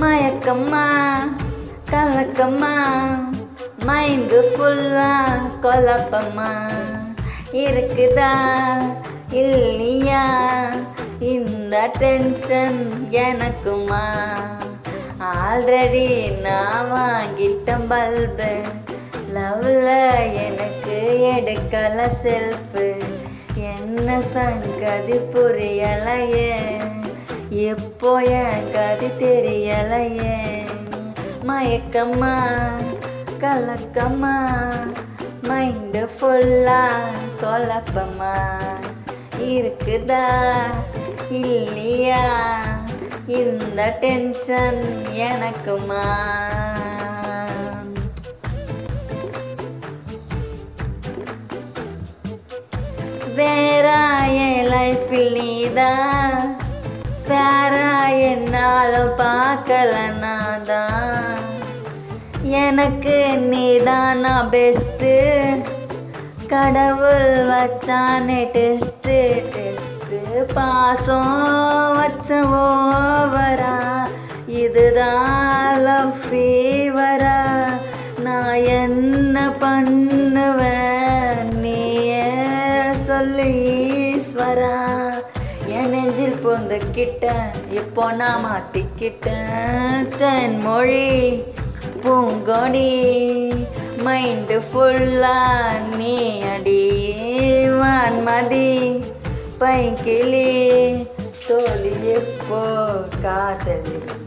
மயக்கம்மா கலக்கம்மா mind ஃபுல்லா குழப்பமா இருக்குதா இல்லையா இந்த டென்ஷன் எனக்குமா ஆல்ரெடி நான் வாங்கிட்டேன் பல்பு லவ்ல எனக்கு எடுக்கல செல்ஃபு என்ன சங்கதி புரியலையே எப்போ என் கதி தெரியலையே மயக்கம்மா கலக்கம்மா மைண்டு ஃபுல்லா குழப்பமா இருக்குதா இல்லையா இந்த டென்ஷன் எனக்குமா வேறா என் லைஃபில் நீதான் வேறா என்னாலும் பார்க்கல நான் தான் எனக்கு நீதானா பெஸ்ட்டு கடவுள் வச்சானே டெஸ்ட்டு டெஸ்ட்டு பாசம் வச்ச ஓவரா இதுதான் லவ் ஃபீவரா நான் என்ன பண்ணுவேன் நீயே சொல்லு ஈஸ்வரா என் நெஞ்சில் பொந்துக்கிட்ட இப்போ நான் மாட்டிக்கிட்டேன் தென்மொழி பூங்கொடி மைண்டு ஃபுல்லா நீ அடி வான்மதி பைக்கிளி தோழி எப்போ காதலி